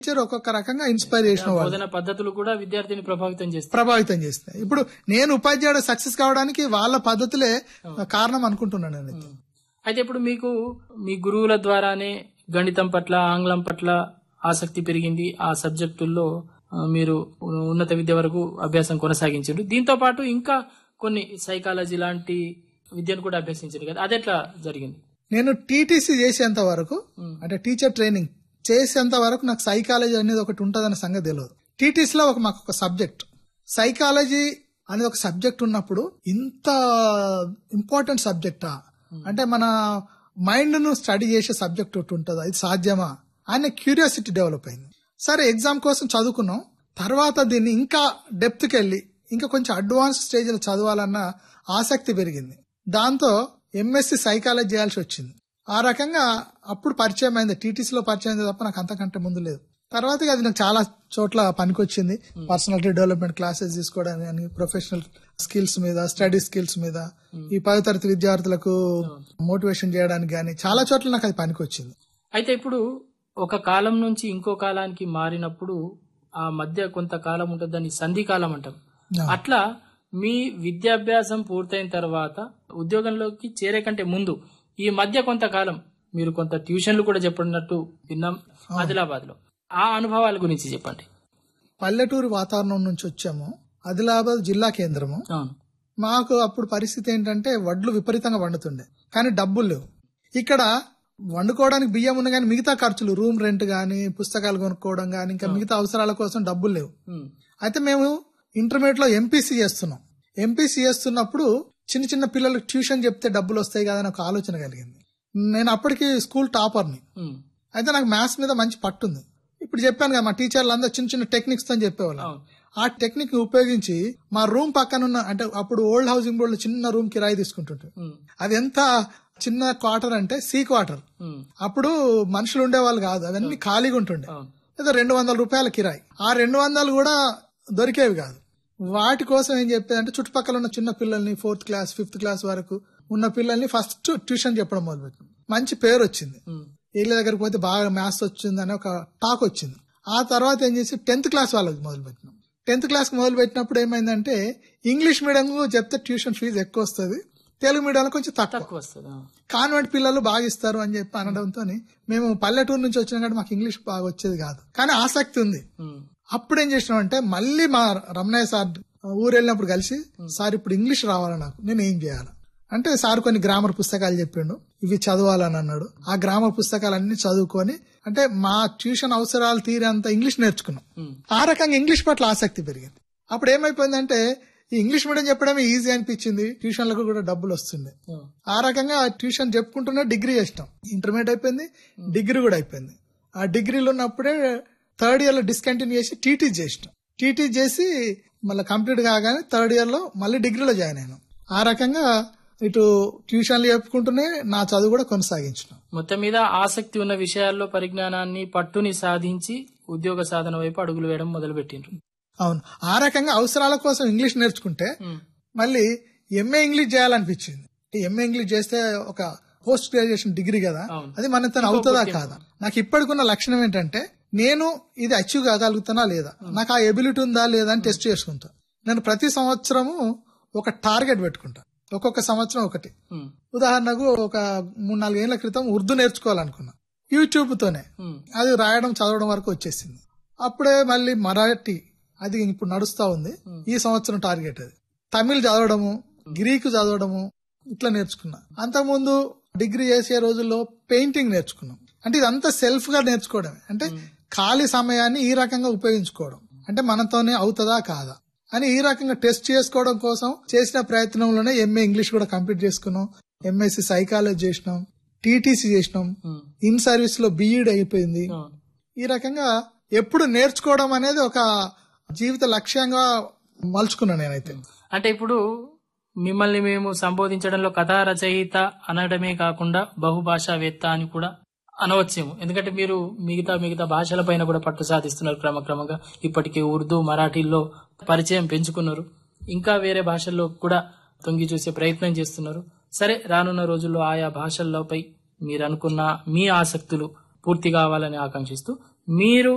Teacher ఒక్కొక్క రకంగా inspire చేసిన వాళ్ళు బోధన పద్ధతులు కూడా విద్యార్థిని ప్రభావితం చేస్తాయి ప్రభావితం చేస్తాయి ఇప్పుడు నేను ఉపాధ్యాయుడు సక్సెస్ కావడానికి వాళ్ళ పద్ధతులే కారణం అనుకుంటున్నాను నేను అయితే ఇప్పుడు మీకు మీ గురువుల ద్వారానే గణితం పట్ల ఆంగ్లం పట్ల ఆసక్తి పెరిగింది ఆ సబ్జెక్టుల్లో ఆ, మీరు ఉన్నత విద్య వరకు అభ్యాసం కొనసాగించారు దీంతో పాటు ఇంకా కొన్ని సైకాలజీ లాంటి విద్యను కూడా అభ్యసించారు కదా అది ఎట్లా జరిగింది నేను టీటీసీ చేసేంత వరకు అంటే టీచర్ ట్రైనింగ్ చేసేంత వరకు నాకు సైకాలజీ అనేది ఒకటి ఉంటుందన్న సంగతి తెలియదు టీటీసీ లో ఒక మాకు ఒక సబ్జెక్ట్ సైకాలజీ అనేది ఒక సబ్జెక్ట్ ఉన్నప్పుడు ఇంత ఇంపార్టెంట్ సబ్జెక్టా అంటే మన మైండ్ ను స్టడీ చేసే సబ్జెక్ట్ ఒకటి ఉంటుందా ఇది సాధ్యమా అనే క్యూరియాసిటీ డెవలప్ అయింది సరే ఎగ్జామ్ కోసం చదువుకున్నాం తర్వాత దీన్ని ఇంకా డెప్త్ కి వెళ్ళి ఇంకా కొంచెం అడ్వాన్స్ స్టేజ్ లో చదవాలన్న ఆసక్తి పెరిగింది దాంతో ఎంఎస్సి సైకాలజీ చేయాల్సి వచ్చింది ఆ రకంగా అప్పుడు పరిచయం అయింది టీటీసీలో పరిచయం అయింది తప్ప నాకు అంతకంటే ముందు లేదు తర్వాత ఇక అది నాకు చాలా చోట్ల పనికొచ్చింది పర్సనాలిటీ డెవలప్మెంట్ క్లాసెస్ తీసుకోవడానికి కానీ ప్రొఫెషనల్ స్కిల్స్ మీద స్టడీ స్కిల్స్ మీద ఈ పదో తరగతి విద్యార్థులకు మోటివేషన్ చేయడానికి కానీ చాలా చోట్ల నాకు అది పనికొచ్చింది అయితే ఇప్పుడు ఒక కాలం నుంచి ఇంకో కాలానికి మారినప్పుడు ఆ మధ్య కొంతకాలం ఉంటుంది దాన్ని సంధి కాలం అంటాం అట్లా మీ విద్యాభ్యాసం పూర్తయిన తర్వాత ఉద్యోగంలోకి చేరే కంటే ముందు ఈ మధ్య కొంతకాలం మీరు కొంత ట్యూషన్లు కూడా చెప్పినట్టు విన్నాం ఆదిలాబాద్ లో ఆ అనుభవాల గురించి చెప్పండి పల్లెటూరు వాతావరణం నుంచి వచ్చాము ఆదిలాబాద్ జిల్లా కేంద్రము అవును మాకు అప్పుడు పరిస్థితి ఏంటంటే వడ్లు విపరీతంగా వండుతుండే కానీ డబ్బులు లేవు ఇక్కడ వండుకోవడానికి బియ్యం ఉన్న కానీ మిగతా ఖర్చులు రూమ్ రెంట్ గానీ పుస్తకాలు కొనుక్కోవడం గానీ ఇంకా మిగతా అవసరాల కోసం డబ్బులు లేవు ఉమ్, అయితే మేము ఇంటర్మీడియట్ లో ఎంపీసీ చేస్తున్నాం ఎంపీసీ చేస్తున్నప్పుడు చిన్న చిన్న పిల్లలకు ట్యూషన్ చెప్తే డబ్బులు వస్తాయి కదా అని ఒక ఆలోచన కలిగింది నేను అప్పటికి స్కూల్ టాపర్ని ఉమ్, అయితే నాకు మ్యాథ్స్ మీద మంచి పట్టుంది ఇప్పుడు చెప్పాను కదా మా టీచర్లు అందరూ చిన్న చిన్న టెక్నిక్స్ తో చెప్పేవాళ్ళు అవును ఆ టెక్నిక్ ని ఉపయోగించి మా రూమ్ పక్కన ఉన్న అంటే అప్పుడు ఓల్డ్ హౌసింగ్ బోర్డు చిన్న రూమ్ కిరాయి తీసుకుంటుంటే ఉమ్, అది ఎంత చిన్న క్వార్టర్ అంటే సీ క్వార్టర్ ఉమ్, అప్పుడు మనుషులు ఉండేవాళ్ళు కాదు అవన్నీ ఖాళీగా ఉంటుండే అవును ఏదో రెండు వందల రూపాయల కిరాయి ఆ రెండు వందలు కూడా దొరికేవి కాదు వాటి కోసం ఏం చెప్పేదంటే చుట్టుపక్కల ఉన్న చిన్న పిల్లల్ని ఫోర్త్ క్లాస్ ఫిఫ్త్ క్లాస్ వరకు ఉన్న పిల్లల్ని ఫస్ట్ ట్యూషన్ చెప్పడం మొదలుపెట్టింది మంచి పేరు వచ్చింది ఉమ్, వీళ్ళ దగ్గరికి పోతే బాగా మ్యాథ్స్ వచ్చిందని ఒక టాక్ వచ్చింది ఆ తర్వాత ఏం చేసి టెన్త్ క్లాస్ వాళ్ళకి మొదలు పెట్టినాం టెన్త్ క్లాస్ మొదలు పెట్టినప్పుడు ఏమైందంటే ఇంగ్లీష్ మీడియం చెప్తే ట్యూషన్ ఫీజు ఎక్కువ వస్తుంది తెలుగు మీడియంలో కొంచెం తక్కువ తక్కువ వస్తుంది అవును. కాన్వెంట్ పిల్లలు బాగా ఇస్తారు అని చెప్పి అనడంతో మేము పల్లెటూరు నుంచి వచ్చిన కాబట్టి మాకు ఇంగ్లీష్ బాగా వచ్చేది కాదు కానీ ఆసక్తి ఉంది ఉమ్, అప్పుడు ఏం చేసినామంటే మళ్ళీ మా రమణయ్య సార్ ఊరు వెళ్ళినప్పుడు కలిసి సార్ ఇప్పుడు ఇంగ్లీష్ రావాలి నాకు నేను ఏం చేయాలి అంటే సార్ కొన్ని గ్రామర్ పుస్తకాలు చెప్పిండు ఇవి చదవాలని అన్నాడు ఆ గ్రామర్ పుస్తకాలన్నీ చదువుకొని అంటే మా ట్యూషన్ అవసరాలు తీరేంత ఇంగ్లీష్ నేర్చుకున్నాం ఉమ్, ఆ రకంగా ఇంగ్లీష్ పట్ల ఆసక్తి పెరిగింది అప్పుడు ఏమైపోయిందంటే ఈ ఇంగ్లీష్ మీడియం చెప్పడమే ఈజీ అనిపించింది ట్యూషన్లకు కూడా డబ్బులు వస్తుండే అవును. ఆ రకంగా ట్యూషన్ చెప్పుకుంటూనే డిగ్రీ చేసినాం ఇంటర్మీడియట్ అయిపోయింది డిగ్రీ కూడా అయిపోయింది ఆ డిగ్రీలో ఉన్నప్పుడే థర్డ్ ఇయర్ లో డిస్కంటిన్యూ చేసి టీటీ చేసినాం టీటీ చేసి మళ్ళీ కంప్లీట్ కాగానే థర్డ్ ఇయర్ లో మళ్ళీ డిగ్రీలో జాయిన్ అయినాం ఆ రకంగా ఇటు ట్యూషన్లు చెప్పుకుంటూనే నా చదువు కూడా కొనసాగించినాం మొత్తం మీద ఆసక్తి ఉన్న విషయాల్లో పరిజ్ఞానాన్ని పట్టుని సాధించి ఉద్యోగ సాధన వైపు అడుగులు వేయడం మొదలు పెట్టిండ్రు అవును ఆ రకంగా అవసరాల కోసం ఇంగ్లీష్ నేర్చుకుంటే ఉమ్, మళ్ళీ ఎంఏ ఇంగ్లీష్ చేయాలనిపించింది ఎంఏ ఇంగ్లీష్ చేస్తే ఒక పోస్ట్ గ్రాడ్యుయేషన్ డిగ్రీ కదా అవును. అది మన తను అవుతుందా కాదా నాకు ఇప్పటికున్న లక్షణం ఏంటంటే నేను ఇది అచీవ్ కాగలుగుతానా లేదా నాకు ఆ ఎబిలిటీ ఉందా లేదా అని టెస్ట్ చేసుకుంటా నేను ప్రతి సంవత్సరము ఒక టార్గెట్ పెట్టుకుంటా ఒక్కొక్క సంవత్సరం ఒకటి ఉమ్, ఉదాహరణకు ఒక మూడు నాలుగేళ్ల క్రితం ఉర్దూ నేర్చుకోవాలనుకున్నా యూట్యూబ్ తోనే ఉమ్, అది రాయడం చదవడం వరకు వచ్చేసింది అప్పుడే మళ్ళీ మరాఠీ అది ఇప్పుడు నడుస్తా ఉంది ఈ సంవత్సరం టార్గెట్ అది తమిళ్ చదవడము గ్రీకు చదవడము ఇట్లా నేర్చుకున్నా అంతకుముందు డిగ్రీ చేసే రోజుల్లో పెయింటింగ్ నేర్చుకున్నాం అంటే ఇదంతా సెల్ఫ్ గా నేర్చుకోవడమే అంటే ఖాళీ సమయాన్ని ఈ రకంగా ఉపయోగించుకోవడం అంటే మనతోనే అవుతుందా కాదా అని ఈ రకంగా టెస్ట్ చేసుకోవడం కోసం చేసిన ప్రయత్నంలోనే ఎంఏ ఇంగ్లీష్ కూడా కంప్లీట్ చేసుకున్నాం ఎంఎస్సి సైకాలజీ చేసినాం టీటీసీ చేసినాం ఉమ్, ఇన్ సర్వీస్ లో బీఈడ్ అయిపోయింది అవును. ఈ రకంగా ఎప్పుడు నేర్చుకోవడం అనేది ఒక జీవిత లక్ష్యంగా మలుచుకున్నాను నేనైతే అంటే ఇప్పుడు మిమ్మల్ని మేము సంబోధించడంలో కథా రచయిత అనడమే కాకుండా బహుభాషావేత్త అని కూడా అనవచ్చేమో ఎందుకంటే మీరు మిగతా మిగతా భాషల పైన కూడా పట్టు సాధిస్తున్నారు క్రమక్రమంగా ఇప్పటికే ఉర్దూ మరాఠీల్లో పరిచయం పెంచుకున్నారు ఇంకా వేరే భాషల్లో కూడా తొంగి చూసే ప్రయత్నం చేస్తున్నారు సరే రానున్న రోజుల్లో ఆయా భాషల్లోపై మీరు అనుకున్న మీ ఆసక్తులు పూర్తి కావాలని ఆకాంక్షిస్తూ మీరు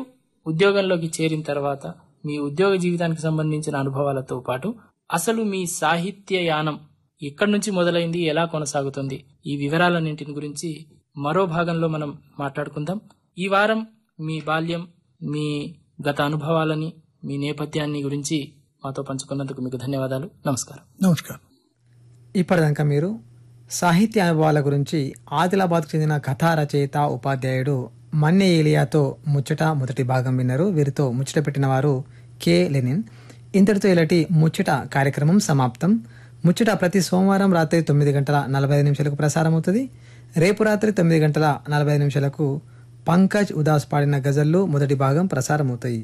ఉద్యోగంలోకి చేరిన తర్వాత మీ ఉద్యోగ జీవితానికి సంబంధించిన అనుభవాలతో పాటు అసలు మీ సాహిత్య యానం ఎక్కడి నుంచి మొదలైంది ఎలా కొనసాగుతుంది ఈ వివరాలన్నింటిని గురించి మరో భాగంలో మనం మాట్లాడుకుందాం ఈ వారం మీ బాల్యం మీ గత అనుభవాలని మీ నేపథ్యాన్ని గురించి మాతో పంచుకున్నందుకు మీకు ధన్యవాదాలు నమస్కారం నమస్కారం ఇప్పటిదాకా మీరు సాహిత్య అనుభవాల గురించి ఆదిలాబాద్కు చెందిన కథా రచయిత ఉపాధ్యాయుడు మన్నె ఏలియాతో ముచ్చట మొదటి భాగం విన్నారు వీరితో ముచ్చట పెట్టిన వారు కె లెనిన్ ఇంతటితో ఇలాంటి ముచ్చట కార్యక్రమం సమాప్తం ముచ్చట ప్రతి సోమవారం రాత్రి తొమ్మిది గంటల నలభై ఐదు నిమిషాలకు ప్రసారం అవుతుంది రేపు రాత్రి తొమ్మిది గంటల నలభై ఐదు నిమిషాలకు పంకజ్ ఉదాస్ పాడిన గజల్లు మొదటి భాగం ప్రసారం అవుతాయి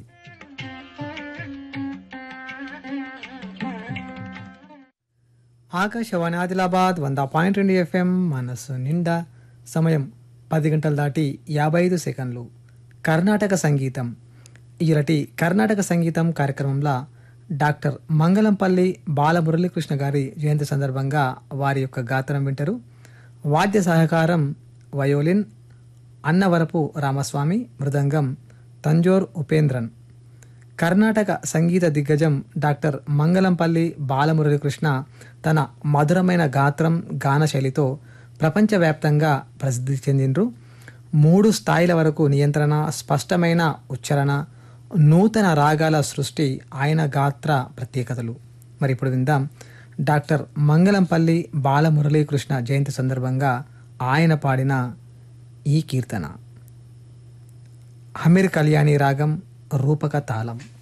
ఆకాశవాణి ఆదిలాబాద్ వంద పాయింట్ రెండు ఎఫ్ఎం మనసు నిండా సమయం పది గంటలు దాటి యాభై ఐదు సెకండ్లు కర్ణాటక సంగీతం ఈరటి కర్ణాటక సంగీతం కార్యక్రమంలో డాక్టర్ మంగళంపల్లి బాలమురళీకృష్ణ గారి జయంతి సందర్భంగా వారి యొక్క గాత్రం వింటారు వాద్య సహకారం వయోలిన్ అన్నవరపు రామస్వామి మృదంగం తంజోర్ ఉపేంద్రన్ కర్ణాటక సంగీత దిగ్గజం డాక్టర్ మంగళంపల్లి బాలమురళీకృష్ణ తన మధురమైన గాత్రం గాన శైలితో ప్రపంచవ్యాప్తంగా ప్రసిద్ధి చెందిండ్రు మూడు స్థాయిల వరకు నియంత్రణ స్పష్టమైన ఉచ్చారణ నూతన రాగాల సృష్టి ఆయన గాత్ర ప్రత్యేకతలు మరి ఇప్పుడు విందాం డాక్టర్ మంగళంపల్లి బాలమురళీకృష్ణ జయంతి సందర్భంగా ఆయన పాడిన ఈ కీర్తన హమీర్ కళ్యాణి రాగం రూపక తాళం